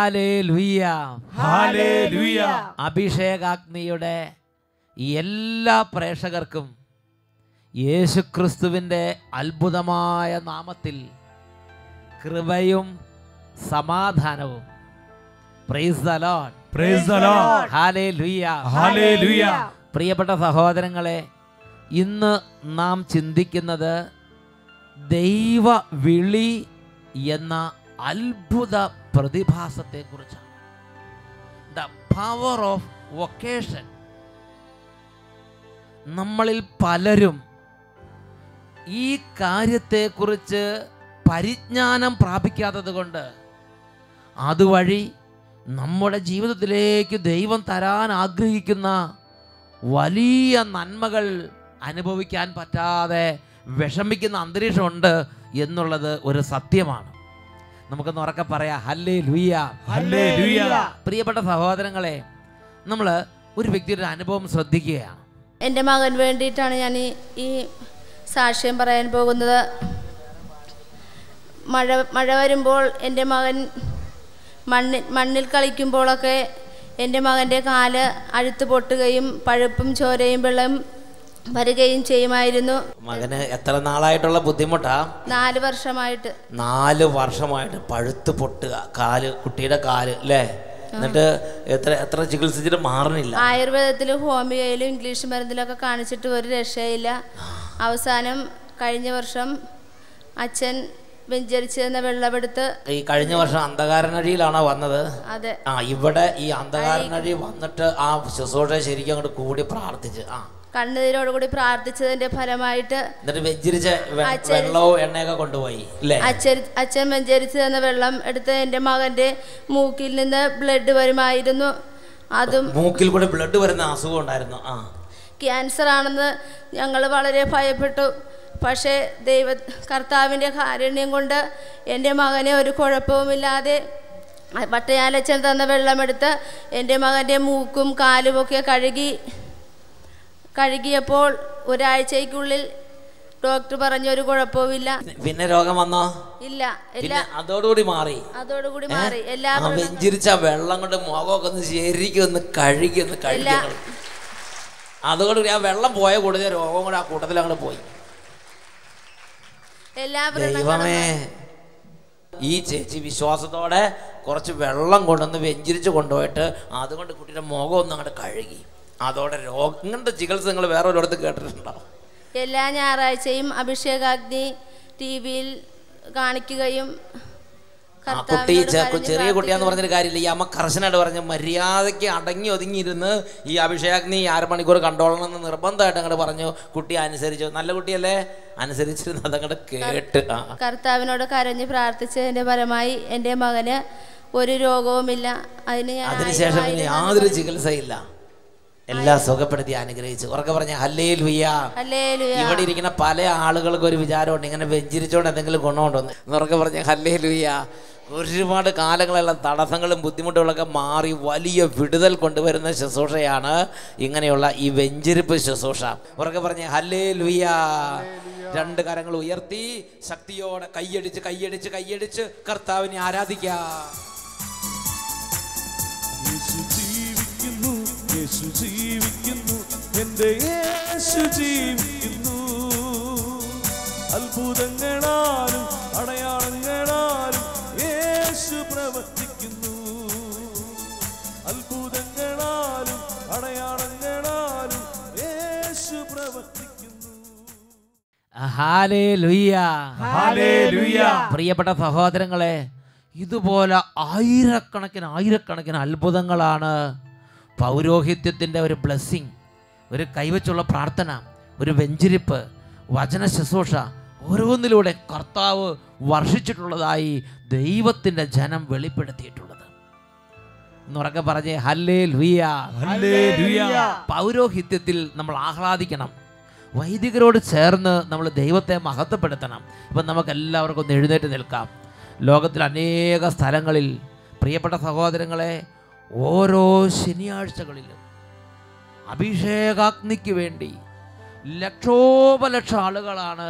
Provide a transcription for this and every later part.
Hallelujah hallelujah അഭിഷേകാഗ്നിയുടെ എല്ലാ പ്രേക്ഷകർക്കും യേശുക്രിസ്തുവിൻ്റെ അത്ഭുതമായ നാമത്തിൽ കൃപയും സമാധാനവും praise the lord praise the lord ഹാലേലുയ്യ ഹാലേലുയ പ്രിയപ്പെട്ട സഹോദരങ്ങളെ ഇന്ന് നാം ചിന്തിക്കുന്നത് ദൈവ വിളി എന്ന അത്ഭുത പ്രതിഭാസത്തെക്കുറിച്ചാണ് ദ പവർ ഓഫ് വൊക്കേഷൻ നമ്മളിൽ പലരും ഈ കാര്യത്തെക്കുറിച്ച് പരിജ്ഞാനം പ്രാപിക്കാത്തത് കൊണ്ട് അതുവഴി നമ്മുടെ ജീവിതത്തിലേക്ക് ദൈവം തരാൻ ആഗ്രഹിക്കുന്ന വലിയ നന്മകൾ അനുഭവിക്കാൻ പറ്റാതെ വിഷമിക്കുന്ന അന്തരീക്ഷമുണ്ട് എന്നുള്ളത് ഒരു സത്യമാണ് നമുക്കൊന്ന് ഉറക്കെ പറയാം ഹല്ലേ ലുയ്യ ഹല്ലേലൂയ പ്രിയപ്പെട്ട സഹോദരങ്ങളെ നമ്മൾ ഒരു വ്യക്തിയുടെ ഒരു അനുഭവം ശ്രദ്ധിക്കുകയാണ് എൻ്റെ മകൻ വേണ്ടിയിട്ടാണ് ഞാൻ ഈ ഈ സാക്ഷ്യം പറയാൻ പോകുന്നത് മഴ മഴ വരുമ്പോൾ എൻ്റെ മകൻ മണ്ണിൽ മണ്ണിൽ കളിക്കുമ്പോഴൊക്കെ എൻ്റെ മകൻ്റെ കാല് അഴുത്ത് പൊട്ടുകയും പഴുപ്പും ചോരയും വെള്ളം വരികയും ചെയ്യുമായിരുന്നു മകന് എത്ര നാളായിട്ടുള്ള ബുദ്ധിമുട്ടാ നാല് വർഷമായിട്ട് നാല് വർഷമായിട്ട് പഴുത്ത് പൊട്ടുക കാല് കുട്ടിയുടെ കാല് അല്ലേ എന്നിട്ട് എത്ര എത്ര ചികിത്സിച്ചിട്ട് മാറണില്ല ആയുർവേദത്തിലും ഹോമിയോയിലും ഇംഗ്ലീഷ് മരുന്നിലൊക്കെ കാണിച്ചിട്ട് ഒരു രക്ഷയില്ല അവസാനം കഴിഞ്ഞ വർഷം അച്ഛൻ വെഞ്ചരിച്ച് തന്ന വെള്ളമെടുത്ത് ഈ കഴിഞ്ഞ വർഷം അന്ധകാരനഴിയിലാണോ വന്നത് അതെ ആ ഇവിടെ ഈ അന്ധകാരനഴി വന്നിട്ട് ആ ശുശ്രൂഷ ശരിക്കും അങ്ങോട്ട് കൂടി പ്രാർത്ഥിച്ച് ആ കണ്ണുനീരോടുകൂടി പ്രാർത്ഥിച്ചതിന്റെ ഫലമായിട്ട് എന്നിട്ട് വെഞ്ചിരിച്ച വെ- അച്ഛൻ- വെള്ളവും എണ്ണയൊക്കെ കൊണ്ടുപോയി അല്ലേ അച്ഛൻ അച്ഛൻ വെഞ്ചരിച്ച് തന്ന വെള്ളം എടുത്ത് എൻ്റെ മകൻ്റെ മൂക്കിൽ നിന്ന് ബ്ലഡ് വരുമായിരുന്നു അതും മൂക്കിൽ കൂടെ ബ്ലഡ് വരുന്ന അസുഖം ഉണ്ടായിരുന്നു ആ ക്യാൻസർ ആണെന്ന് ഞങ്ങൾ വളരെ ഭയപ്പെട്ടു പക്ഷേ ദൈവ കർത്താവിൻ്റെ കാരുണ്യം കൊണ്ട് എൻ്റെ മകനെ ഒരു കുഴപ്പവുമില്ലാതെ പട്ടയാലച്ചൻ തന്ന വെള്ളമെടുത്ത് എൻ്റെ മകൻ്റെ മൂക്കും കാലുമൊക്കെ കഴുകി കഴുകിയപ്പോൾ ഒരാഴ്ചയ്ക്കുള്ളിൽ ഡോക്ടർ പറഞ്ഞു ഒരു കുഴപ്പവുമില്ല പിന്നെ രോഗം വന്നോ ഇല്ല പിന്നെ എല്ലാ അതോടുകൂടി മാറി അതോടുകൂടി ഏ? മാറി എല്ലാ ആ വെഞ്ചിരിച്ച വെള്ളം കൊണ്ട് മുഖമൊക്കെ ഒന്ന് ശരിക്കും ഒന്ന് കഴുകി ഒന്ന് എല്ലാ- കഴുകി അതോടുകൂടി ആ വെള്ളം പോയ കൂടുതൽ രോഗം കൂടെ ആ കൂട്ടത്തിൽ അങ്ങോട്ട് പോയി എല്ലാ ദൈവമേ വ്രണങ്ങളും ഈ ചേച്ചി വിശ്വാസത്തോടെ കുറച്ച് വെള്ളം കൊണ്ടുവന്ന് വെഞ്ചിരിച്ച് കൊണ്ടുപോയിട്ട് അതുകൊണ്ട് കുട്ടിയുടെ മുഖം ഒന്ന് അങ്ങോട്ട് കഴുകി അതോടെ രോഗം ഇങ്ങനത്തെ ചികിത്സ നിങ്ങൾ വേറെ ഒരിടത്ത് കേട്ടിട്ടുണ്ടോ എല്ലാ ഞായറാഴ്ചയും അഭിഷേകാഗ്നി ടി വിയിൽ കാണിക്കുകയും ആ കുട്ടി കർത്താവിനോട് ചെ- കരഞ്ഞ് ചെറിയ കുട്ടിയാന്ന് പ്രാർത്ഥിക്കുകയും പറഞ്ഞൊരു കാര്യമില്ല ഈ അമ്മ കർശനായിട്ട് പറഞ്ഞ് മര്യാദയ്ക്ക് അടങ്ങി ഒതുങ്ങിയിരുന്ന് ഈ അഭിഷേകാഗ്നി അര മണിക്കൂർ കണ്ടോളണം എന്ന് നിർബന്ധമായിട്ട് അങ്ങോട്ട് പറഞ്ഞു കുട്ടി അനുസരിച്ചു നല്ല കുട്ടിയല്ലേ അനുസരിച്ചിരുന്ന് അതങ്ങോട്ട് കേട്ട് ആ കർത്താവിനോട് കരഞ്ഞ് പ്രാർത്ഥിച്ചതിന്റെ ഫലമായി എൻ്റെ മകന് ഒരു രോഗവുമില്ല അതിന് ഞാൻ അതിനുശേഷം ആയിരം പിന്നെ ആയിരം യാതൊരു ചികിത്സയില്ല എല്ലാം സുഖപ്പെടുത്തി അനുഗ്രഹിച്ചു ഉറക്കെ പറഞ്ഞ ഹല്ലേ ലുയ്യ ഹല്ലേലൂയ. ഇവിടെ ഇരിക്കുന്ന പല ആളുകൾക്കും ഒരു വിചാരമുണ്ട് ഇങ്ങനെ വെഞ്ചിരിച്ചോണ്ട് എന്തെങ്കിലും ഗുണമുണ്ടോന്ന് ഉറക്കെ പറഞ്ഞ ഹല്ലേ ലുയ്യ ഒരുപാട് കാലങ്ങളെല്ലാം തടസ്സങ്ങളും ബുദ്ധിമുട്ടുകളൊക്കെ മാറി വലിയ വിടുതൽ കൊണ്ടുവരുന്ന ശുശ്രൂഷയാണ് ഇങ്ങനെയുള്ള ഈ വെഞ്ചിരിപ്പ് ശുശ്രൂഷ ഉറക്കെ പറഞ്ഞ ഹല്ലേ ലുയ്യ രണ്ട് കരങ്ങൾ ഉയർത്തി ശക്തിയോടെ കൈയടിച്ച് കൈയടിച്ച് കൈയടിച്ച് കർത്താവിനെ ആരാധിക്കാം യേശു ജീവിക്കുന്നു യേശു ജീവിക്കുന്നു എൻ്റെ യേശു ജീവിക്കുന്നു അത്ഭുതങ്ങളാലും അടയാളങ്ങളാലും യേശു പ്രവർത്തിക്കുന്നു അത്ഭുതങ്ങളാലും അടയാളങ്ങളാലും യേശു പ്രവർത്തിക്കുന്നു ഹാലേലുയ്യ. ഹല്ലേലൂയ. പ്രിയപ്പെട്ട സഹോദരങ്ങളെ ഇതുപോലെ ആയിരക്കണക്കിന് ആയിരക്കണക്കിന് അത്ഭുതങ്ങളാണ് പൗരോഹിത്യത്തിൻ്റെ ഒരു ബ്ലെസ്സിങ് ഒരു കൈവച്ചുള്ള പ്രാർത്ഥന ഒരു വെഞ്ചിരിപ്പ് വചന ശുശ്രൂഷ ഓരോന്നിലൂടെ കർത്താവ് വർഷിച്ചിട്ടുള്ളതായി ദൈവത്തിൻ്റെ ജനം വെളിപ്പെടുത്തിയിട്ടുള്ളത് എന്നുറക്കെ പറഞ്ഞേ ഹല്ലേ ലുയ്യ ഹല്ലേലൂയ. പൗരോഹിത്യത്തിൽ നമ്മൾ ആഹ്ലാദിക്കണം വൈദികരോട് ചേർന്ന് നമ്മൾ ദൈവത്തെ മഹത്വപ്പെടുത്തണം ഇപ്പം നമുക്ക് എല്ലാവർക്കും ഒന്ന് എഴുന്നേറ്റ് നിൽക്കാം ലോകത്തിൽ അനേക സ്ഥലങ്ങളിൽ പ്രിയപ്പെട്ട സഹോദരങ്ങളെ ഓരോ ശനിയാഴ്ചകളിലും അഭിഷേകാഗ്നിക്ക് വേണ്ടി ലക്ഷോപലക്ഷം ആളുകളാണ്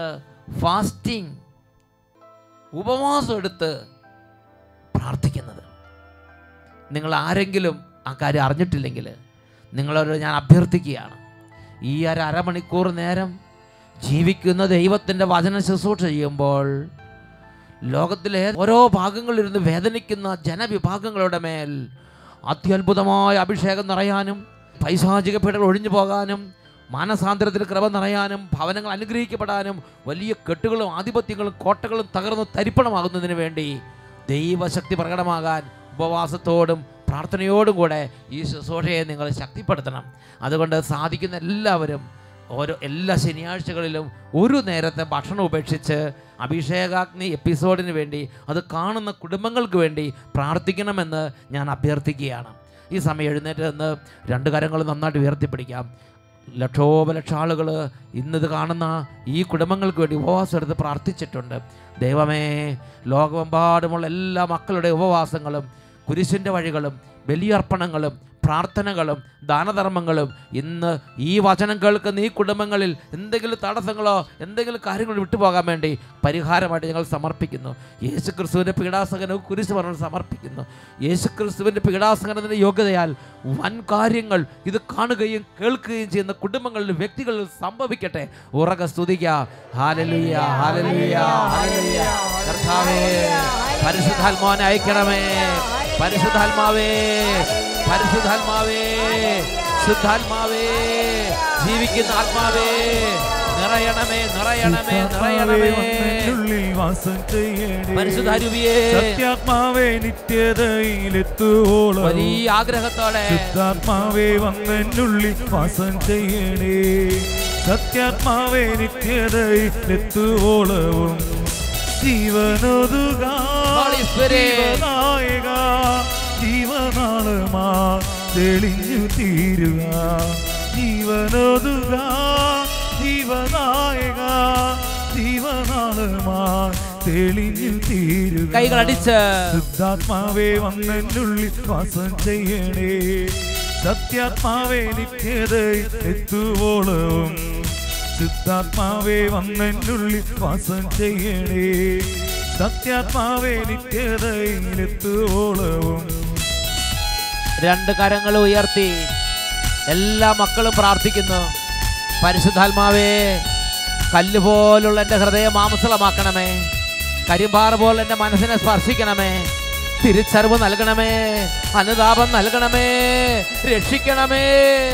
ഫാസ്റ്റിംഗ് ഉപവാസം എടുത്ത് പ്രാർത്ഥിക്കുന്നത് നിങ്ങൾ ആരെങ്കിലും ആ കാര്യം അറിഞ്ഞിട്ടില്ലെങ്കിൽ നിങ്ങളോട് ഞാൻ അഭ്യർത്ഥിക്കുകയാണ് ഈ ഒരു അരമണിക്കൂർ നേരം ജീവിക്കുന്ന ദൈവത്തിൻ്റെ വചന ശുശ്രൂഷ ചെയ്യുമ്പോൾ ലോകത്തിലെ ഓരോ ഭാഗങ്ങളിലിരുന്ന് വേദനിക്കുന്ന ജനവിഭാഗങ്ങളുടെ മേൽ അത്യത്ഭുതമായ അഭിഷേകം നിറയാനും പൈശാചിക പീഡകൾ ഒഴിഞ്ഞു പോകാനും മാനസാന്തരത്തിൽ കൃപ നിറയാനും ഭവനങ്ങൾ അനുഗ്രഹിക്കപ്പെടാനും വലിയ കെട്ടുകളും ആധിപത്യങ്ങളും കോട്ടകളും തകർന്ന് തരിപ്പണമാകുന്നതിന് വേണ്ടി ദൈവശക്തി പ്രകടമാകാൻ ഉപവാസത്തോടും പ്രാർത്ഥനയോടും കൂടെ ഈ ശുശ്രൂഷയെ നിങ്ങൾ ശക്തിപ്പെടുത്തണം അതുകൊണ്ട് സാധിക്കുന്ന എല്ലാവരും ഓരോ എല്ലാ ശനിയാഴ്ചകളിലും ഒരു നേരത്തെ ഭക്ഷണം ഉപേക്ഷിച്ച് അഭിഷേകാഗ്നി എപ്പിസോഡിന് വേണ്ടി അത് കാണുന്ന കുടുംബങ്ങൾക്ക് വേണ്ടി പ്രാർത്ഥിക്കണമെന്ന് ഞാൻ അഭ്യർത്ഥിക്കുകയാണ് ഈ സമയം എഴുന്നേറ്റ് നിന്ന് രണ്ട് കരങ്ങൾ നന്നായിട്ട് ഉയർത്തിപ്പിടിക്കാം ലക്ഷോപലക്ഷ ആളുകൾ ഇന്നിത് കാണുന്ന ഈ കുടുംബങ്ങൾക്ക് വേണ്ടി ഉപവാസം എടുത്ത് പ്രാർത്ഥിച്ചിട്ടുണ്ട് ദൈവമേ ലോകമെമ്പാടുമുള്ള എല്ലാ മക്കളുടെ ഉപവാസങ്ങളും കുരിശിൻ്റെ വഴികളും ബലിയർപ്പണങ്ങളും പ്രാർത്ഥനകളും ദാനധർമ്മങ്ങളും ഇന്ന് ഈ വചനം കേൾക്കുന്ന ഈ കുടുംബങ്ങളിൽ എന്തെങ്കിലും തടസ്സങ്ങളോ എന്തെങ്കിലും കാര്യങ്ങൾ വിട്ടുപോകാൻ വേണ്ടി പരിഹാരമായിട്ട് ഞങ്ങൾ സമർപ്പിക്കുന്നു യേശു ക്രിസ്തുവിൻ്റെ പീഡാസകനവും കുരിശ് പറഞ്ഞു സമർപ്പിക്കുന്നു യേശു ക്രിസ്തുവിൻ്റെ പീഡാസകനത്തിൻ്റെ യോഗ്യതയാൽ വൻ കാര്യങ്ങൾ ഇത് കാണുകയും കേൾക്കുകയും ചെയ്യുന്ന കുടുംബങ്ങളിൽ വ്യക്തികളിൽ സംഭവിക്കട്ടെ ഉറക സ്തുതിക്കുക ഹാലലുയ ഹാലലുയ ഹാലലുയ കർത്താവേ പരിശുദ്ധാത്മാവിനെ അയക്കണമേ പരിശുദ്ധാത്മാവേ പരിശുദ്ധാത്മാവേ ശുദ്ധാത്മാവേ ജീവിക്കുന്ന ആത്മാവേ നിറയണമേ നിറയണമേ നിറയണമേ ഉള്ളിൽ വാസം ചെയ്യണേ പരിശുദ്ധാരൂപിയേ സത്യാത്മാവേ നിത്യതയിലെത്തുവോളം വലിയ ആഗ്രഹത്തോടെ ശുദ്ധാത്മാവേ വന്നെന്നുള്ളിൽ വാസം ചെയ്യണേ സത്യാത്മാവേ നിത്യതയിലെത്തുവോളവും ജീവനൊതുക Holy Spirit. ജീവനായക ജീവനാളമാ തെളിഞ്ഞു തീരുക ജീവനൊതുക ജീവനായക ജീവനാളമാ തെളിഞ്ഞു തീരുക കൈകളടിച്ച് ശുദ്ധാത്മാവേ വന്നെന്നുള്ളിൽ വാസം ചെയ്യണേ സത്യാത്മാവേ നിത്യത എത്തുവോളവും ശുദ്ധാത്മാവേ വന്നെന്നുള്ളിൽ വാസം ചെയ്യണേ സത്യാത്മാവേ നിത്യതയിലെത്തുവോളവും രണ്ട് കരങ്ങൾ ഉയർത്തി എല്ലാ മക്കളും പ്രാർത്ഥിക്കുന്നു പരിശുദ്ധാത്മാവേ കല്ല് പോലുള്ള എൻ്റെ ഹൃദയം മാംസളമാക്കണമേ കരിമ്പാറ പോലെ എൻ്റെ മനസ്സിനെ സ്പർശിക്കണമേ തിരിച്ചറിവ് നൽകണമേ അനുതാപം നൽകണമേ രക്ഷിക്കണമേ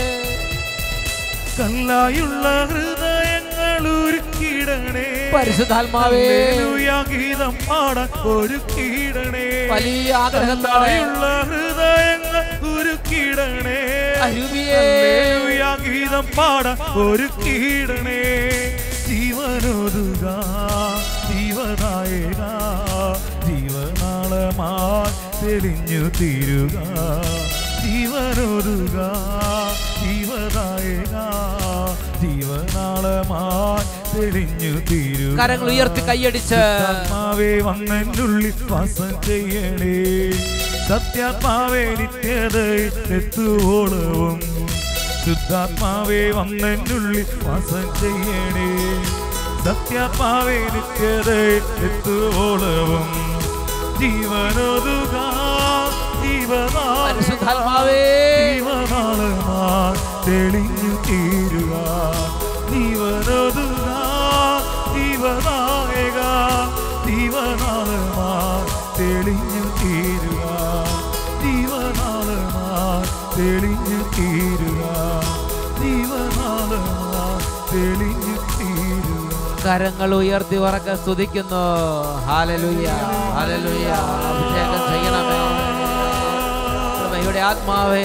കല്ലായുള്ള ഹൃദയങ്ങൾ ഒരുക്കിടണേ പരിശുദ്ധാത്മാവേ ഹല്ലേലൂയ ഗീതം പാടാൻ ഒരുക്കിടണേ വലിയ ആഗ്രഹത്തോടെ കല്ലായുള്ള ഹൃദയങ്ങൾ ഒരുക്കിടണേ അരുവിയേ ഹല്ലേലൂയ ഗീതം പാടാൻ ഒരുക്കിടണേ ജീവനൊതുക ജീവനായക ജീവനാളമാ തെളിഞ്ഞു തീരുക ജീവനൊതുക ജീവനായക ജീവനാളമാ തെളിഞ്ഞു തീരുക കരങ്ങൾ ഉയർത്തി കൈയടിച്ച് സത്യാത്മാവേ വന്നെന്നുള്ളിൽ വാസം ചെയ്യണേ സത്യാത്മാവേ നിത്യത എത്തുവോളവും ശുദ്ധാത്മാവേ വന്നെന്നുള്ളിൽ വാസം ചെയ്യണേ സത്യാത്മാവേ നിത്യത എത്തുവോളവും ജീവനൊതുക ജീവനാ പരിശുദ്ധാത്മാവേ ജീവനാളമാ തെളിഞ്ഞു തീരുക ജീവനൊതുക ജീവനായക ജീവനാളമാ തെളിഞ്ഞു തീരുക ജീവനാളമാ തെളിഞ്ഞു തീരുക ജീവനാളമാ തെളിഞ്ഞു തീരുക കരങ്ങൾ ഉയർത്തി ഉറക്കെ സ്തുതിക്കുന്നു ഹാലലുയ ഹാലലുയ അഭിഷേകം ചെയ്യണമേ കൃപയുടെ ആത്മാവേ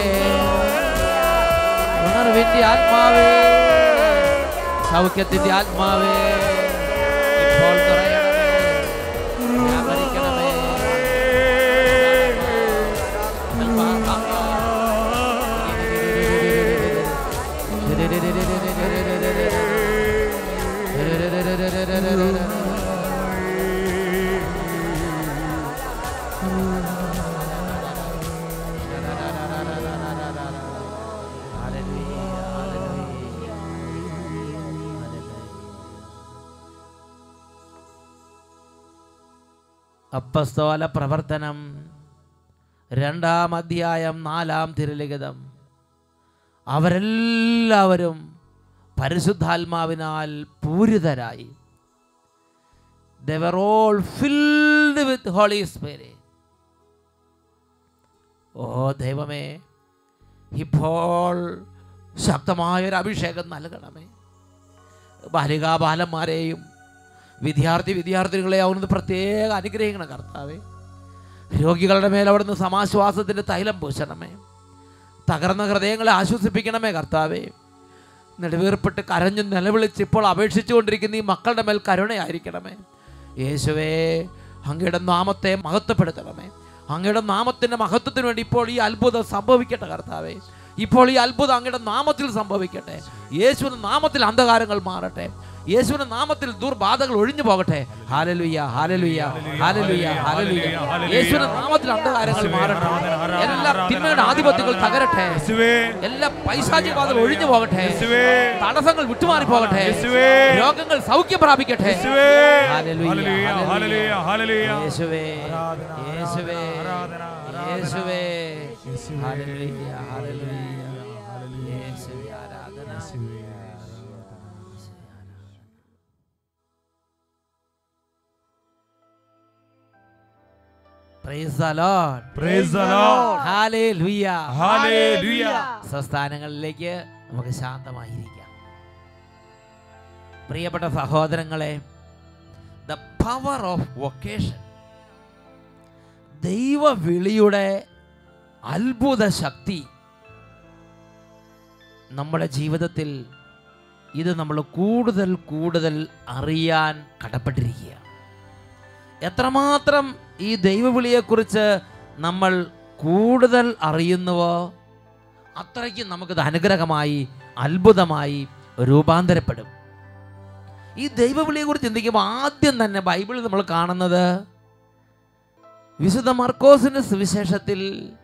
ഉണർവിന്റെ ആത്മാവേ സൗഖ്യത്തിന്റെ ആത്മാവേ ഇപ്പോൾ നിറയണമേ വ്യാപരിക്കണമേ അപ്പസ്തോല പ്രവർത്തനം രണ്ടാം അധ്യായം നാലാം തിരുലിഖിതം അവരെല്ലാവരും പരിശുദ്ധാത്മാവിനാൽ പൂരിതരായി they were all filled with holy spirit ഓ ദൈവമേ ഇപ്പോൾ ശക്തമായൊരു അഭിഷേകം നൽകണമേ ബാലികാ ബാലന്മാരെയും വിദ്യാർത്ഥി വിദ്യാർത്ഥികളെ അവിടുന്ന് പ്രത്യേക അനുഗ്രഹിക്കണം കർത്താവേ രോഗികളുടെ മേൽ അവിടുന്ന് സമാശ്വാസത്തിൻ്റെ തൈലം പൂശണമേ തകർന്ന ഹൃദയങ്ങളെ ആശ്വസിപ്പിക്കണമേ കർത്താവേ നെടുവീർപ്പെട്ട് കരഞ്ഞു നിലവിളിച്ച് ഇപ്പോൾ അപേക്ഷിച്ചുകൊണ്ടിരിക്കുന്ന ഈ മക്കളുടെ മേൽ കരുണയായിരിക്കണമേ യേശുവേ അങ്ങയുടെ നാമത്തെ മഹത്വപ്പെടുത്തണമേ അങ്ങയുടെ നാമത്തിൻ്റെ മഹത്വത്തിന് വേണ്ടി ഇപ്പോൾ ഈ അത്ഭുതം സംഭവിക്കട്ടെ കർത്താവേ ഇപ്പോൾ ഈ അത്ഭുതം അങ്ങയുടെ നാമത്തിൽ സംഭവിക്കട്ടെ യേശുവിൻ്റെ നാമത്തിൽ അന്ധകാരങ്ങൾ മാറട്ടെ യേശുവിന്റെ നാമത്തിൽ ദുർബാധകൾ ഒഴിഞ്ഞു പോകട്ടെ ഹാലലുയ്യ ഹാലലുയ്യ ഹാലലുയ്യ ഹാലലുയ്യ യേശുവിന്റെ നാമത്തിൽ അന്ധകാരങ്ങൾ മാറട്ടെ എല്ലാ തിന്മയുടെ ആധിപത്യങ്ങൾ തകരട്ടെ യേശുവേ എല്ലാ പൈശാചികബാധകൾ ഒഴിഞ്ഞു പോകട്ടെ യേശുവേ തടസ്സങ്ങൾ വിട്ടുമാറി പോകട്ടെ യേശുവേ രോഗങ്ങൾ സൗഖ്യം പ്രാപിക്കട്ടെ യേശുവേ ഹല്ലേലൂയ, ഹല്ലേലൂയ ഹല്ലേലൂയ. ഹല്ലേലൂയ ഹല്ലേലൂയ യേശുവേ ആരാധന, യേശുവേ ആരാധന, ആരാധന. യേശുവേ യേശുവേ. ഹല്ലേലൂയ ഹല്ലേലൂയ യേശുവേ ആരാധന praise the lord Praise the Lord. ഹല്ലേലൂയ ഹല്ലേലൂയ സ്വസ്ഥാനങ്ങളിലേക്ക് നമുക്ക് ശാന്തമായിരിക്കാം പ്രിയപ്പെട്ട സഹോദരങ്ങളെ ദ പവർ ഓഫ് വൊക്കേഷൻ ദൈവവിളിയുടെ അത്ഭുത ശക്തി നമ്മുടെ ജീവിതത്തിൽ ഇത് നമ്മൾ കൂടുതൽ കൂടുതൽ അറിയാൻ കടപ്പെട്ടിരിക്കുകയാണ് എത്രമാത്രം ഈ ദൈവവിളിയെക്കുറിച്ച് നമ്മൾ കൂടുതൽ അറിയുന്നുവോ അത്രയ്ക്കും നമുക്കത് അനുഗ്രഹമായി അത്ഭുതമായി രൂപാന്തരപ്പെടും ഈ ദൈവവിളിയെക്കുറിച്ച് ചിന്തിക്കുമ്പോൾ ആദ്യം തന്നെ ബൈബിളിൽ നമ്മൾ കാണുന്നത് വിശുദ്ധ മർക്കോസിന്റെ സുവിശേഷത്തിൽ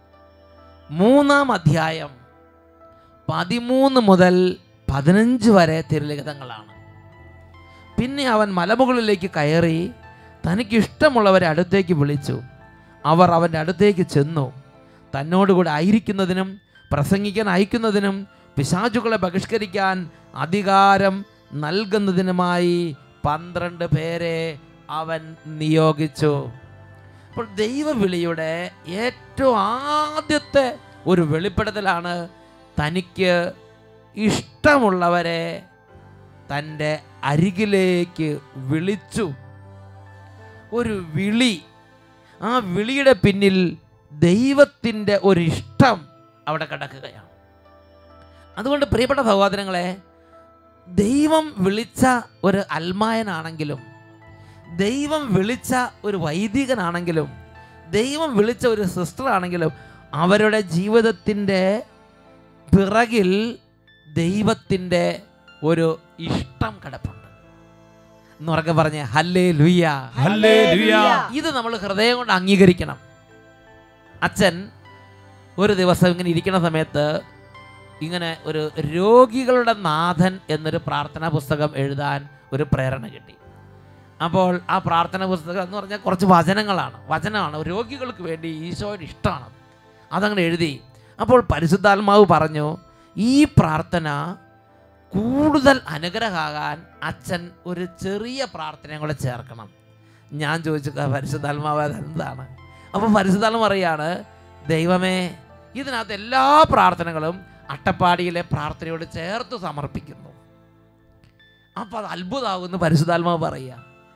മൂന്നാം അധ്യായം പതിമൂന്ന് മുതൽ പതിനഞ്ച് വരെ തിരുലിഖിതങ്ങളാണ് പിന്നെ അവൻ മലമുകളിലേക്ക് കയറി തനിക്ക് ഇഷ്ടമുള്ളവരെ അടുത്തേക്ക് വിളിച്ചു അവർ അവൻ്റെ അടുത്തേക്ക് ചെന്നു തന്നോടുകൂടെ ആയിരിക്കുന്നതിനും പ്രസംഗിക്കാൻ അയക്കുന്നതിനും പിശാചുകളെ ബഹിഷ്കരിക്കാൻ അധികാരം നൽകുന്നതിനുമായി പന്ത്രണ്ട് പേരെ അവൻ നിയോഗിച്ചു അപ്പോൾ ദൈവവിളിയുടെ ഏറ്റവും ആദ്യത്തെ ഒരു വെളിപ്പെടുത്തലാണ് തനിക്ക് ഇഷ്ടമുള്ളവരെ തൻ്റെ അരികിലേക്ക് വിളിച്ചു ഒരു വിളി ആ വിളിയുടെ പിന്നിൽ ദൈവത്തിൻ്റെ ഒരു ഇഷ്ടം അവിടെ കിടക്കുകയാണ് അതുകൊണ്ട് പ്രിയപ്പെട്ട സഹോദരങ്ങളെ ദൈവം വിളിച്ച ഒരു അൽമായനാണെങ്കിലും ദൈവം വിളിച്ച ഒരു വൈദികനാണെങ്കിലും ദൈവം വിളിച്ച ഒരു സിസ്റ്റർ ആണെങ്കിലും അവരുടെ ജീവിതത്തിൻ്റെ പിറകിൽ ദൈവത്തിൻ്റെ ഒരു ഇഷ്ടം കിടപ്പുണ്ട് എന്നുറക്കെ പറഞ്ഞ് ഹല്ലേ ലുയ്യ ഹല്ലേലൂയ ഇത് നമ്മൾ ഹൃദയം കൊണ്ട് അംഗീകരിക്കണം അച്ഛൻ ഒരു ദിവസം ഇങ്ങനെ ഇരിക്കുന്ന സമയത്ത് ഇങ്ങനെ ഒരു രോഗികളുടെ നാഥൻ എന്നൊരു പ്രാർത്ഥനാ പുസ്തകം എഴുതാൻ ഒരു പ്രേരണ കിട്ടി അപ്പോൾ ആ പ്രാർത്ഥന പുസ്തകം എന്ന് പറഞ്ഞാൽ കുറച്ച് വചനങ്ങളാണ് വചനമാണ് രോഗികൾക്ക് വേണ്ടി ഈശോയുടെ ഇഷ്ടമാണ് അതങ്ങനെ എഴുതി അപ്പോൾ പരിശുദ്ധാത്മാവ് പറഞ്ഞു ഈ പ്രാർത്ഥന കൂടുതൽ അനുഗ്രഹമാകാൻ അച്ഛൻ ഒരു ചെറിയ പ്രാർത്ഥനയും കൂടെ ചേർക്കണം ഞാൻ ചോദിച്ചു "ക- പരിശുദ്ധാത്മാവ് അതെന്താണ് അപ്പോൾ പരിശുദ്ധാത്മ പറയാണ് ദൈവമേ ഇതിനകത്ത് എല്ലാ പ്രാർത്ഥനകളും അട്ടപ്പാടിയിലെ പ്രാർത്ഥനയോട് ചേർത്ത് സമർപ്പിക്കുന്നു അപ്പോൾ അത് അത്ഭുതമാകുമെന്ന് പരിശുദ്ധാത്മാവ് പറയുക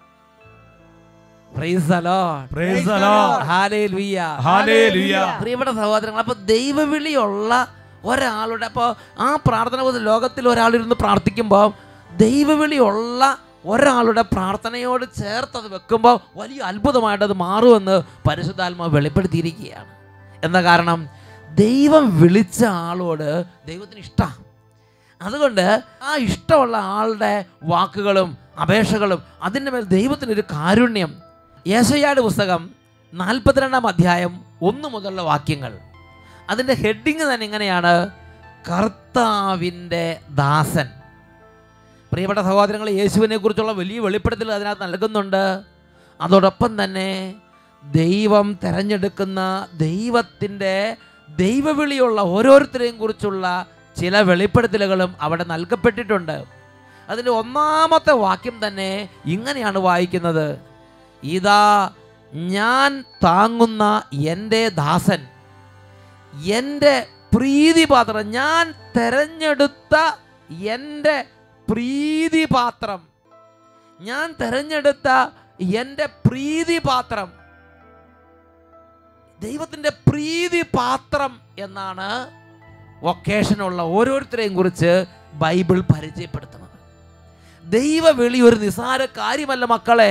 Praise the Lord. Praise the Lord. Hallelujah. ഹല്ലേലൂയ പ്രിയപ്പെട്ട സഹോദരങ്ങൾ അപ്പോൾ ദൈവവിളിയുള്ള ഒരാളുടെ അപ്പോൾ ആ പ്രാർത്ഥന പോലെ ലോകത്തിൽ ഒരാളിരുന്ന് പ്രാർത്ഥിക്കുമ്പോൾ ദൈവവിളിയുള്ള ഒരാളുടെ പ്രാർത്ഥനയോട് ചേർത്ത് അത് വെക്കുമ്പോൾ വലിയ അത്ഭുതമായിട്ട് അത് മാറുമെന്ന് പരിശുദ്ധാത്മാവ് വെളിപ്പെടുത്തിയിരിക്കുകയാണ് എന്താ കാരണം ദൈവം വിളിച്ച ആളോട് ദൈവത്തിന് ഇഷ്ടമാണ് അതുകൊണ്ട് ആ ഇഷ്ടമുള്ള ആളുടെ വാക്കുകളും അപേക്ഷകളും അതിൻ്റെ മേൽ ദൈവത്തിനൊരു കാരുണ്യം യേശയ്യാട് പുസ്തകം നാൽപ്പത്തിരണ്ടാം അധ്യായം ഒന്ന് മുതലുള്ള വാക്യങ്ങൾ അതിൻ്റെ ഹെഡിങ് തന്നെ ഇങ്ങനെയാണ് കർത്താവിൻ്റെ ദാസൻ പ്രിയപ്പെട്ട സഹോദരങ്ങൾ യേശുവിനെ കുറിച്ചുള്ള വലിയ വെളിപ്പെടുത്തൽ അതിനകത്ത് നൽകുന്നുണ്ട് അതോടൊപ്പം തന്നെ ദൈവം തിരഞ്ഞെടുക്കുന്ന ദൈവത്തിൻ്റെ ദൈവവിളിയുള്ള ഓരോരുത്തരെയും കുറിച്ചുള്ള ചില വെളിപ്പെടുത്തലുകളും അവിടെ നൽകപ്പെട്ടിട്ടുണ്ട് അതിൻ്റെ ഒന്നാമത്തെ വാക്യം തന്നെ ഇങ്ങനെയാണ് വായിക്കുന്നത് ഇതാ ഞാൻ താങ്ങുന്ന എൻ്റെ ദാസൻ എൻ്റെ പ്രീതിപാത്രം ഞാൻ തെരഞ്ഞെടുത്ത എൻ്റെ പ്രീതിപാത്രം ഞാൻ തെരഞ്ഞെടുത്ത എൻ്റെ പ്രീതിപാത്രം ദൈവത്തിൻ്റെ പ്രീതിപാത്രം എന്നാണ് വൊക്കേഷനുള്ള ഓരോരുത്തരെയും കുറിച്ച് ബൈബിൾ പരിചയപ്പെടുത്തുന്നത് ദൈവവിളി ഒരു നിസാര കാര്യമല്ല മക്കളെ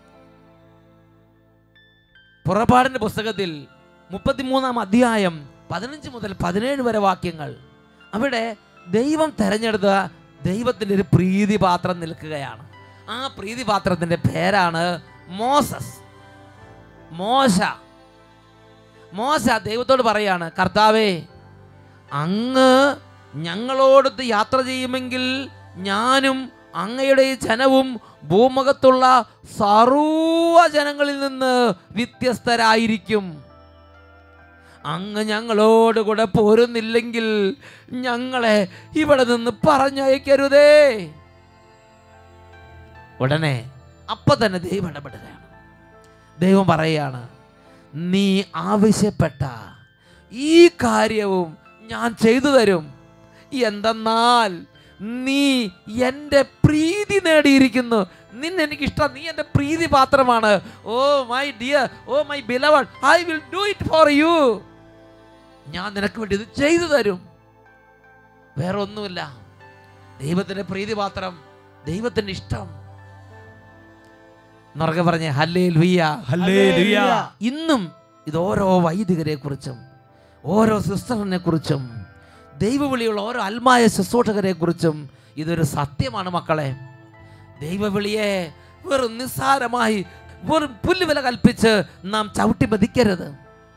പുറപ്പാടിന്റെ പുസ്തകത്തിൽ മുപ്പത്തിമൂന്നാം അധ്യായം പതിനഞ്ച് മുതൽ പതിനേഴ് വരെ വാക്യങ്ങൾ അവിടെ ദൈവം തെരഞ്ഞെടുത്ത ദൈവത്തിൻ്റെ ഒരു പ്രീതിപാത്രം നിൽക്കുകയാണ് ആ പ്രീതിപാത്രത്തിൻ്റെ പേരാണ് മോസസ് മോശ മോശ ദൈവത്തോട് പറയാണ് കർത്താവേ അങ്ങ് ഞങ്ങളോടൊത്ത് യാത്ര ചെയ്യുമെങ്കിൽ ഞാനും അങ്ങയുടെ ഈ ജനവും ഭൂമുഖത്തുള്ള സർവ ജനങ്ങളിൽ നിന്ന് വ്യത്യസ്തരായിരിക്കും അങ്ങ് ഞങ്ങളോട് കൂടെ പോരുന്നില്ലെങ്കിൽ ഞങ്ങളെ ഇവിടെ നിന്ന് പറഞ്ഞയക്കരുതേ ഉടനെ അപ്പൊ തന്നെ ദൈവം ഇടപെടുകയാണ് ദൈവം പറയുകയാണ് നീ ആവശ്യപ്പെട്ട ഈ കാര്യവും ഞാൻ ചെയ്തു തരും എന്തെന്നാൽ നീ എൻ്റെ പ്രീതി നേടിയിരിക്കുന്നു നിന്നെ എനിക്ക് ഇഷ്ടം നീ എൻ്റെ പ്രീതി പാത്രമാണ് oh my dear oh my beloved I will do it for you ഞാൻ നിനക്ക് വേണ്ടി ഇത് ചെയ്തു തരും വേറെ ഒന്നുമില്ല ദൈവത്തിൻ്റെ പ്രീതിപാത്രം ദൈവത്തിൻ്റെ ഇഷ്ടം എന്നുറക്കെ പറഞ്ഞേ ഹല്ലേ ലുയ്യ ഹല്ലേലൂയ ഇന്നും ഇത് ഓരോ വൈദികരെ കുറിച്ചും ഓരോ സിസ്റ്ററിനെ കുറിച്ചും ദൈവവിളിയുള്ള ഓരോ അൽമായ ശുശ്രൂഷകരെ കുറിച്ചും ഇതൊരു സത്യമാണ് മക്കളെ ദൈവവിളിയെ വെറും നിസ്സാരമായി വെറും പുല്ലുവില കൽപ്പിച്ച് നാം ചവിട്ടി മതിക്കരുത്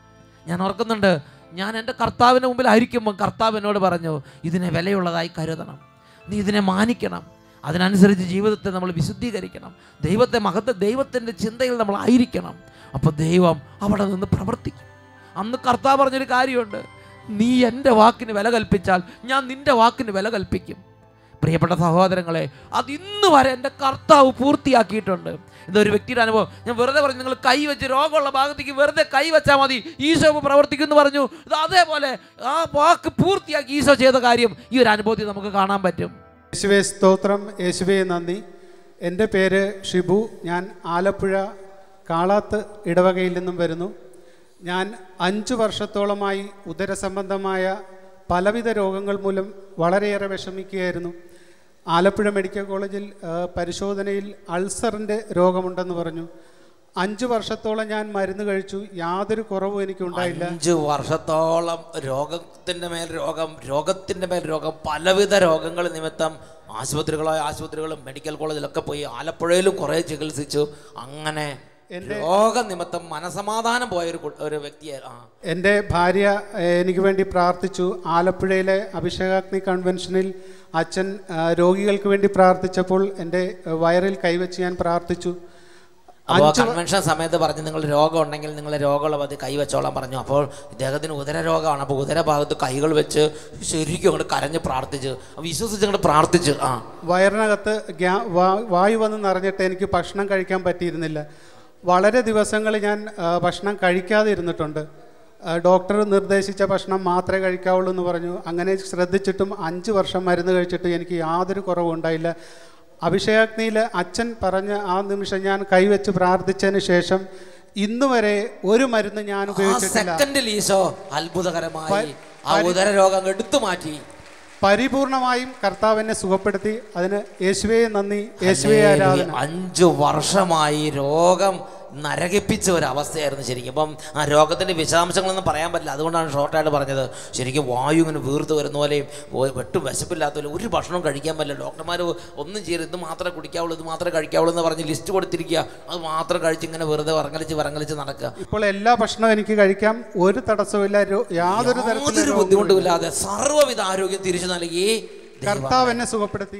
ഞാൻ ഓർക്കുന്നുണ്ട് ഞാൻ എൻ്റെ കർത്താവിന് മുമ്പിലായിരിക്കുമ്പോൾ കർത്താവ് എന്നോട് പറഞ്ഞു ഇതിനെ വിലയുള്ളതായി കരുതണം നീ ഇതിനെ മാനിക്കണം അതിനനുസരിച്ച് ജീവിതത്തെ നമ്മൾ വിശുദ്ധീകരിക്കണം ദൈവത്തെ മഹത്വ ദൈവത്തിൻ്റെ ചിന്തയിൽ നമ്മൾ ആയിരിക്കണം അപ്പോൾ ദൈവം അവിടെ നിന്ന് പ്രവർത്തിക്കും അന്ന് കർത്താവ് പറഞ്ഞൊരു കാര്യമുണ്ട് നീ എൻ്റെ വാക്കിന് വില കൽപ്പിച്ചാൽ ഞാൻ നിൻ്റെ വാക്കിന് വില കൽപ്പിക്കും പ്രിയപ്പെട്ട സഹോദരങ്ങളെ അത് ഇന്ന് വരെ എൻ്റെ കർത്താവ് പൂർത്തിയാക്കിയിട്ടുണ്ട് ഇതൊരു വ്യക്തിയുടെ അനുഭവം ഞാൻ വെറുതെ പറഞ്ഞു നിങ്ങൾ കൈ വെച്ച് രോഗമുള്ള ഭാഗത്തേക്ക് വെറുതെ കൈ വെച്ചാൽ മതി ഈശോ പ്രവർത്തിക്കും എന്ന് പറഞ്ഞു ഇത് അതേപോലെ ആ വാക്ക് പൂർത്തിയാക്കി ഈശോ ചെയ്ത കാര്യം ഈ ഒരു അനുഭവത്തിൽ നമുക്ക് കാണാൻ പറ്റും യേശുവെ സ്തോത്രം യേശുവെ നന്ദി എൻ്റെ പേര് ഷിബു ഞാൻ ആലപ്പുഴ കാളാത്ത് ഇടവകയിൽ നിന്നും വരുന്നു ഞാൻ അഞ്ച് വർഷത്തോളമായി ഉദരസംബന്ധമായ പലവിധ രോഗങ്ങൾ മൂലം വളരെയേറെ വിഷമിക്കുകയായിരുന്നു ആലപ്പുഴ മെഡിക്കൽ കോളേജിൽ ആ, പരിശോധനയിൽ അൾസറിൻ്റെ രോഗമുണ്ടെന്ന് പറഞ്ഞു അഞ്ച് വർഷത്തോളം ഞാൻ മരുന്ന് കഴിച്ചു യാതൊരു കുറവും എനിക്കുണ്ടായില്ല അഞ്ച് വർഷത്തോളം രോഗത്തിൻ്റെ മേൽ രോഗം രോഗത്തിൻ്റെ മേൽ രോഗം പലവിധ രോഗങ്ങൾ നിമിത്തം ആശുപത്രികളായ ആശുപത്രികളും മെഡിക്കൽ കോളേജിലൊക്കെ പോയി ആലപ്പുഴയിലും കുറേ ചികിത്സിച്ചു അങ്ങനെ രോഗനിമിത്തം മനസമാധാനം പോയ ഒരു കു- ഒരു വ്യക്തിയെ ആ എൻ്റെ ഭാര്യ ഏഹ്, എനിക്ക് വേണ്ടി പ്രാർത്ഥിച്ചു ആലപ്പുഴയിലെ അഭിഷേകാഗ്നി കൺവെൻഷനിൽ അച്ഛൻ ആ, രോഗികൾക്ക് വേണ്ടി പ്രാർത്ഥിച്ചപ്പോൾ എൻ്റെ ഏഹ്, വയറിൽ കൈവച്ച് ഞാൻ പ്രാർത്ഥിച്ചു അപ്പോൾ അഞ്ച് വ- കൺവെൻഷൻ സമയത്ത് പറഞ്ഞു നിങ്ങൾ രോഗം ഉണ്ടെങ്കിൽ നിങ്ങൾ രോഗമുള്ളത് കൈവച്ചോളാൻ പറഞ്ഞു അപ്പോൾ ഇദ്ദേഹത്തിന് ഉദര രോഗമാണ് അപ്പോൾ ഉദര ഭാഗത്ത് കൈകൾ വെച്ച് ശരിക്കും അങ്ങോട്ട് കരഞ്ഞ് പ്രാർത്ഥിച്ച് വിശ്വസിച്ച് അങ്ങോട്ട് പ്രാർത്ഥിച്ച് ആ വയറിനകത്ത് ഗ്യാ- വാ- വായു വന്ന് നിറഞ്ഞിട്ട് എനിക്ക് ഭക്ഷണം കഴിക്കാൻ പറ്റിയിരുന്നില്ല വളരെ ദിവസങ്ങൾ ഞാൻ ആ, ഭക്ഷണം കഴിക്കാതെ ഇരുന്നിട്ടുണ്ട് ആ, ഡോക്ടർ നിർദ്ദേശിച്ച ഭക്ഷണം മാത്രമേ കഴിക്കാവുള്ളൂ എന്ന് പറഞ്ഞു അങ്ങനെ ശ്രദ്ധിച്ചിട്ടും അഞ്ച് വർഷം മരുന്ന് കഴിച്ചിട്ട് എനിക്ക് യാതൊരു കുറവും ഉണ്ടായില്ല അഭിഷേകാഗ്നിയിൽ അച്ഛൻ പറഞ്ഞ ആ നിമിഷം ഞാൻ കൈവച്ച് പ്രാർത്ഥിച്ചതിന് ശേഷം ഇന്ന് വരെ ഒരു മരുന്ന് ഞാൻ ആ ഉപയോഗിച്ചിട്ടില്ല സെക്കൻഡിൽ ഈശോ അത്ഭുതകരമായി ആ ഉദര രോഗം എടുത്തു മാറ്റി പരിപൂർണമായും കർത്താവിനെ സുഖപ്പെടുത്തി അതിന് യേശുവേ നന്ദി യേശുവേ ആരാധന അഞ്ചു വർഷമായി രോഗം നരകിപ്പിച്ച ഒരു അവസ്ഥയായിരുന്നു ശരിക്കും അപ്പം ആ രോഗത്തിൻ്റെ വിശദാംശങ്ങളൊന്നും പറയാൻ പറ്റില്ല അതുകൊണ്ടാണ് ഷോർട്ടായിട്ട് പറഞ്ഞത് ശരിക്കും വായു ഇങ്ങനെ വീർത്ത് വരുന്ന പോലെയും ഓ- വെട്ടും വിശപ്പില്ലാത്ത പോലെ ഒരു ഭക്ഷണവും കഴിക്കാൻ പറ്റില്ല ഡോക്ടർമാർ ഒന്നും ചെയ്യരുത് ഇത് മാത്രമേ കുടിക്കാവുള്ളൂ ഇത് മാത്രമേ കഴിക്കാവുള്ളൂ എന്ന് പറഞ്ഞ് ലിസ്റ്റ് കൊടുത്തിരിക്കുക അത് മാത്രം കഴിച്ച് ഇങ്ങനെ വെറുതെ വറങ്ങലിച്ച് വറങ്ങലിച്ച് നടക്കുക ഇപ്പോൾ എല്ലാ ഭക്ഷണവും എനിക്ക് കഴിക്കാം ഒരു തടസ്സവുമില്ല രോ- യാതൊരു തരത്തിലുള്ള യാതൊരു രോഗവും ബുദ്ധിമുട്ടുമില്ലാതെ സർവ്വവിധ ആരോഗ്യം തിരിച്ചു നൽകി ദൈവം കർത്താവ് എന്നെ സുഖപ്പെടുത്തി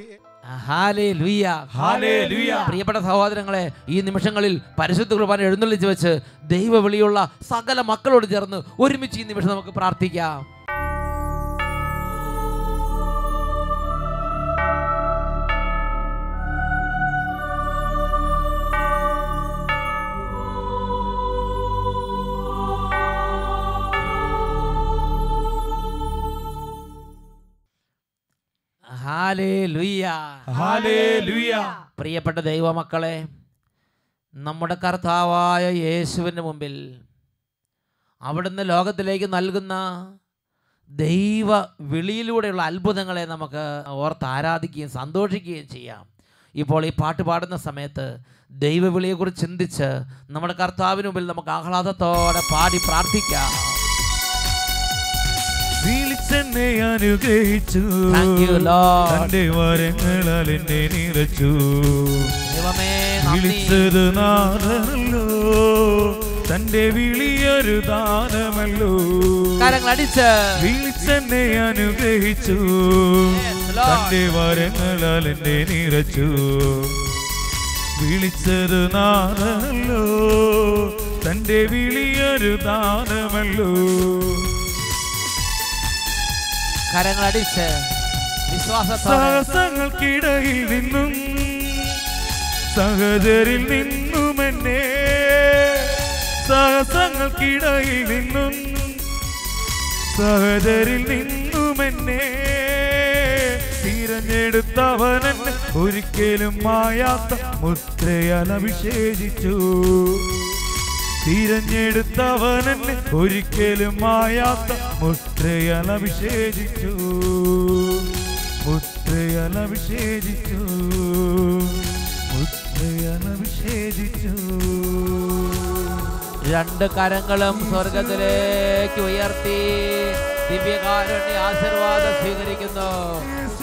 ഹാലേലൂയ. ഹാലേലൂയ. പ്രിയപ്പെട്ട സഹോദരങ്ങളെ ഈ നിമിഷങ്ങളിൽ പരിശുദ്ധ കുർബാന എഴുന്നള്ളിച്ച് വെച്ച് ദൈവവിളിയുള്ള സകല മക്കളോട് ചേർന്ന് ഒരുമിച്ച് ഈ നിമിഷം നമുക്ക് പ്രാർത്ഥിക്കാം ഹാലേലൂയ. ഹാലേലൂയ. പ്രിയപ്പെട്ട ദൈവമക്കളെ നമ്മുടെ കർത്താവായ യേശുവിൻ്റെ മുമ്പിൽ അവിടുന്ന് ലോകത്തിലേക്ക് നൽകുന്ന ദൈവ വിളിയിലൂടെയുള്ള അത്ഭുതങ്ങളെ നമുക്ക് ഓർത്ത് ആരാധിക്കുകയും സന്തോഷിക്കുകയും ചെയ്യാം ഇപ്പോൾ ഈ പാട്ട് പാടുന്ന സമയത്ത് ദൈവവിളിയെക്കുറിച്ച് ചിന്തിച്ച് നമ്മുടെ കർത്താവിന് മുമ്പിൽ നമുക്ക് ആഹ്ലാദത്തോടെ പാടി പ്രാർത്ഥിക്കാം വിളിച്ചെന്നെ അനുഗ്രഹിച്ചു Thank you, Lord. തന്റെ വരങ്ങളാൽ എന്നെ നിറച്ചു ദൈവമേ നന്ദി വിളിച്ചത് നാഥനല്ലോ തന്റെ വിളിയൊരു ദാനമല്ലോ കരങ്ങൾ അടിച്ച് വിളിച്ചെന്നെ അനുഗ്രഹിച്ചു Yes, Lord. തന്റെ വരങ്ങളാൽ എന്നെ നിറച്ചു വിളിച്ചത് നാഥനല്ലോ തന്റെ വിളിയൊരു ദാനമല്ലോ കരങ്ങൾ അടിച്ച് വിശ്വാസത്തോടെ സാഹസങ്ങൾക്കിടയിൽ നിന്നും സഹചരിൽ നിന്നും എന്നെ സാഹസങ്ങൾക്കിടയിൽ നിന്നും സഹചരിൽ നിന്നും എന്നെ തിരഞ്ഞെടുത്തവനെന്നെ ഒരിക്കലും മായാത്ത മുദ്രയാൽ അഭിഷേചിച്ചു തിരഞ്ഞെടുത്തവനെന്നെ ഒരിക്കലും മായാത്ത മുദ്രയാൽ അഭിഷേചിച്ചു മുദ്രയാൽ അഭിഷേചിച്ചു മുദ്രയാൽ അഭിഷേചിച്ചു രണ്ട് കരങ്ങളും സ്വർഗത്തിലേക്ക് ഉയർത്തി ദിവ്യകാരുണ്യ ആശീർവാദം സ്വീകരിക്കുന്നു